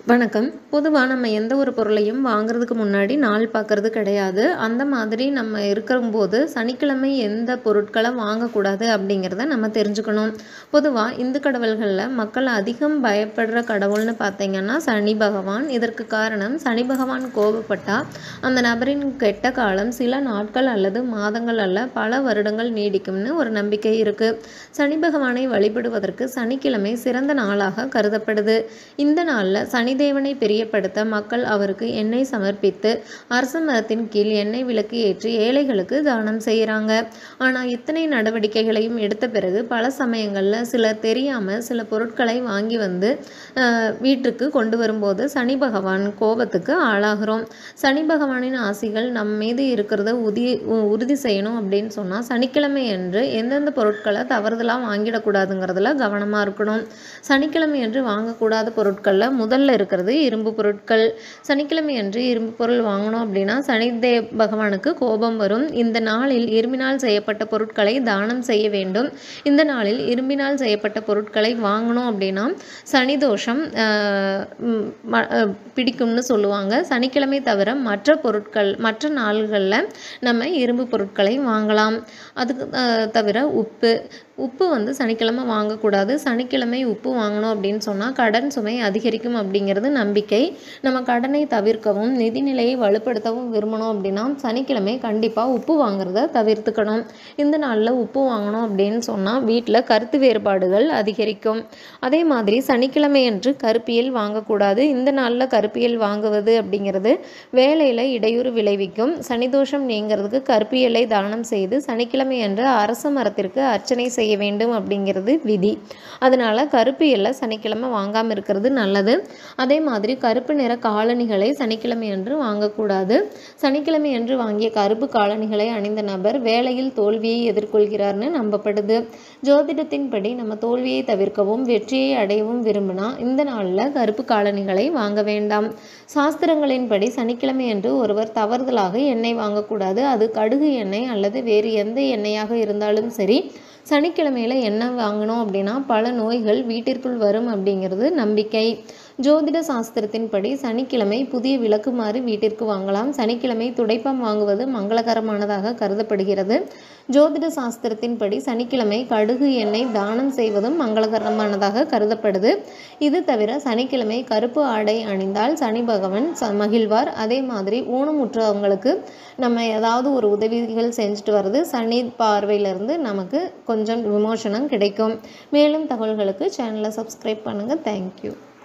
வணக்கம் பொதுவாக நம்ம எந்த ஒரு பொருளையும் வாங்குறதுக்கு முன்னாடி நாள் பார்க்கறது கிடையாது அந்த மாதிரி நம்ம இருக்கும்போது சனிக்கிழமை எந்த பொருட்களை வாங்கக்கூடாது அப்படிங்கிறத நம்ம தெரிஞ்சுக்கணும் பொதுவாக இந்து கடவுள்களில் மக்கள் அதிகம் பயப்படுற கடவுள்னு பார்த்தீங்கன்னா சனி பகவான் இதற்கு காரணம் சனி பகவான் கோபப்பட்டால் அந்த நபரின் கெட்ட காலம் சில நாட்கள் அல்லது மாதங்கள் அல்ல பல வருடங்கள் நீடிக்கும்னு ஒரு நம்பிக்கை இருக்குது சனி பகவானை வழிபடுவதற்கு சனிக்கிழமை சிறந்த நாளாக கருதப்படுது இந்த நாளில் சனிதேவனை பிரியப்படுத்த மக்கள் அவருக்கு எண்ணெய் சமர்ப்பித்து அரச மரத்தின் கீழ் எண்ணெய் விளக்கு ஏற்றி ஏழைகளுக்கு தானம் செய்கிறாங்க ஆனால் இத்தனை நடவடிக்கைகளையும் எடுத்த பிறகு பல சமயங்களில் சிலர் தெரியாமல் சில பொருட்களை வாங்கி வந்து ஆஹ், வீட்டுக்கு கொண்டு வரும்போது சனி பகவான் கோபத்துக்கு ஆளாகிறோம் சனி பகவானின் ஆசிகள் நம் மீது இருக்கிறத உதி உ- உறுதி செய்யணும் அப்படின்னு சொன்னால் சனிக்கிழமை அன்று எந்தெந்த பொருட்களை தவறுதலாக வாங்கிடக்கூடாதுங்கிறதுல கவனமாக இருக்கணும் சனிக்கிழமை அன்று வாங்கக்கூடாத பொருட்களில் முதல்ல இருக்கிறது இரும்பு பொருட்கள் சனிக்கிழமை அன்று இரும்பு பொருள் வாங்கணும் அப்படின்னா சனிதே பகவானுக்கு கோபம் வரும் இந்த நாளில் இரும்பினால் செய்யப்பட்ட பொருட்களை தானம் செய்ய வேண்டும் இந்த நாளில் இரும்பினால் செய்யப்பட்ட பொருட்களை வாங்கணும் அப்படின்னா சனி தோஷம் ஆஹ், ம், ம- ஆஹ், பிடிக்கும்னு சொல்லுவாங்க சனிக்கிழமை தவிர மற்ற பொருட்கள் மற்ற நாள்களில் நம்ம இரும்பு பொருட்களை வாங்கலாம் அதுக்கு ஆஹ், தவிர உப்பு உப்பு வந்து சனிக்கிழமை வாங்கக்கூடாது சனிக்கிழமை உப்பு வாங்கணும் அப்படின்னு சொன்னால் கடன் சுமை அதிகரிக்கும் அப்படிங்கிறது நம்பிக்கை நம்ம கடனை தவிர்க்கவும் நிதிநிலையை வலுப்படுத்தவும் விரும்பணும் அப்படின்னா சனிக்கிழமை கண்டிப்பாக உப்பு வாங்குறத தவிர்த்துக்கணும் இந்த நாளில் உப்பு வாங்கணும் அப்படின்னு சொன்னால் வீட்டில் கருத்து வேறுபாடுகள் அதிகரிக்கும் அதே மாதிரி சனிக்கிழமை அன்று கருப்பியல் வாங்கக்கூடாது இந்த நாளில் கருப்பியல் வாங்குவது அப்படிங்கிறது வேலையில் இடையூறு விளைவிக்கும் சனிதோஷம் நீங்கிறதுக்கு கருப்பியலை தானம் செய்து சனிக்கிழமை அன்று அரச மரத்திற்கு அர்ச்சனை செய்ய வேண்டும் அப்படிங்கிறது விதி அதனால் கருப்பியலை சனிக்கிழமை வாங்காமல் இருக்கிறது நல்லது அதே மாதிரி கருப்பு நிற காலணிகளை சனிக்கிழமை அன்று வாங்கக்கூடாது சனிக்கிழமை அன்று வாங்கிய கருப்பு காலணிகளை அணிந்த நபர் வேலையில் தோல்வியை எதிர்கொள்கிறார்னு நம்பப்படுது ஜோதிடத்தின்படி நம்ம தோல்வியை தவிர்க்கவும் வெற்றியை அடையவும் விரும்பினா இந்த நாளில் கருப்பு காலணிகளை வாங்க வேண்டாம் சாஸ்திரங்களின்படி சனிக்கிழமை அன்று ஒருவர் தவறுதலாக எண்ணெய் வாங்கக்கூடாது அது கடுகு எண்ணெய் அல்லது வேறு எந்த எண்ணெயாக இருந்தாலும் சரி சனிக்கிழமையில் எண்ணெய் வாங்கினோம் அப்படின்னா பல நோய்கள் வீட்டிற்குள் வரும் அப்படிங்கிறது நம்பிக்கை ஜோதிட சாஸ்திரத்தின்படி சனிக்கிழமை புதிய விளக்குமாறு வீட்டிற்கு வாங்கலாம் சனிக்கிழமை துடைப்பம் வாங்குவது மங்களகரமானதாக கருதப்படுகிறது ஜோதிட சாஸ்திரத்தின்படி சனிக்கிழமை கடுகு எண்ணெய் தானம் செய்வதும் மங்களகரமானதாக கருதப்படுது இது தவிர சனிக்கிழமை கருப்பு ஆடை அணிந்தால் சனி பகவான் ச மகிழ்வார் அதே மாதிரி ஊனமுற்றவங்களுக்கு நம்ம ஏதாவது ஒரு உதவிகள் செஞ்சுட்டு வர்றது சனி பார்வையிலிருந்து நமக்கு கொஞ்சம் விமோசனம் கிடைக்கும் மேலும் தகவல்களுக்கு சேனலை சப்ஸ்கிரைப் பண்ணுங்கள் தேங்க்யூ